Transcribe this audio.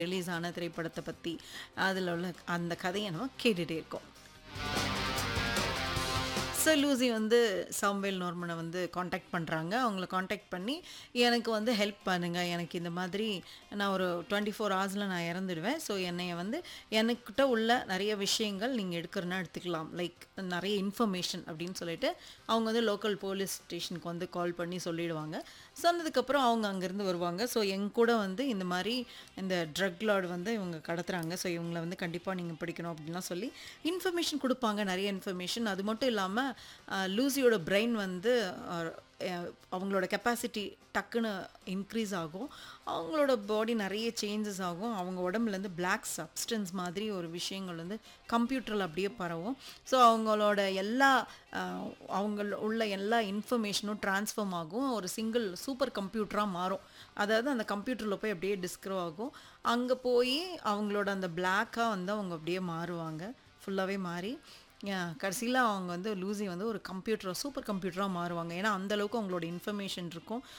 release ஆன திரைப்படத்தை பற்றி அதில் உள்ள அந்த கதையை நம்ம கேட்டுகிட்டே இருக்கோம் ஸோ லூசி வந்து சாம்வேல் நோர்மனை வந்து காண்டாக்ட் பண்ணுறாங்க அவங்கள காண்டாக்ட் பண்ணி எனக்கு வந்து ஹெல்ப் பண்ணுங்கள் எனக்கு இந்த மாதிரி நான் ஒரு டுவெண்ட்டி ஃபோர் ஹவர்ஸில் நான் இறந்துடுவேன் ஸோ என்னைய வந்து எனக்கிட்ட உள்ள நிறைய விஷயங்கள் நீங்கள் எடுக்கிறனா எடுத்துக்கலாம் லைக் நிறைய இன்ஃபர்மேஷன் அப்படின்னு சொல்லிட்டு அவங்க வந்து லோக்கல் போலீஸ் ஸ்டேஷனுக்கு வந்து கால் பண்ணி சொல்லிடுவாங்க சொன்னதுக்கப்புறம் அவங்க அங்கேருந்து வருவாங்க ஸோ எங்க கூட வந்து இந்த மாதிரி இந்த ட்ரக் லார்டு வந்து இவங்க கடத்துறாங்க ஸோ இவங்களை வந்து கண்டிப்பாக நீங்கள் பிடிக்கணும் அப்படின்லாம் சொல்லி இன்ஃபர்மேஷன் கொடுப்பாங்க நிறைய இன்ஃபர்மேஷன் அது மட்டும் இல்லாமல் லூசியோட பிரெயின் வந்து அஹ், அஹ், அவங்களோட கெப்பாசிட்டி டக்குன்னு இன்க்ரீஸ் ஆகும் அவங்களோட பாடி நிறைய சேஞ்சஸ் ஆகும் அவங்க உடம்புலேருந்து பிளாக் சப்ஸ்டன்ஸ் மாதிரி ஒரு விஷயங்கள் வந்து கம்ப்யூட்டரில் அப்படியே பரவும் ஸோ அவங்களோட எல்லா அஹ், அவங்க உள்ள எல்லா இன்ஃபர்மேஷனும் ட்ரான்ஸ்ஃபார்ம் ஆகும் ஒரு சிங்கிள் சூப்பர் கம்ப்யூட்டராக மாறும் அதாவது அந்த கம்ப்யூட்டரில் போய் அப்படியே டிஸ்க்ரோ ஆகும் அங்கே போய் அவங்களோட அந்த பிளாக்காக வந்து அவங்க அப்படியே மாறுவாங்க ஃபுல்லாகவே மாறி கடைசியில் அவங்க வந்து லூசி வந்து ஒரு கம்ப்யூட்டர் சூப்பர் கம்ப்யூட்டராக மாறுவாங்க ஏன்னா அந்த அளவுக்கு அவங்களோட இன்ஃபர்மேஷன் இருக்கும்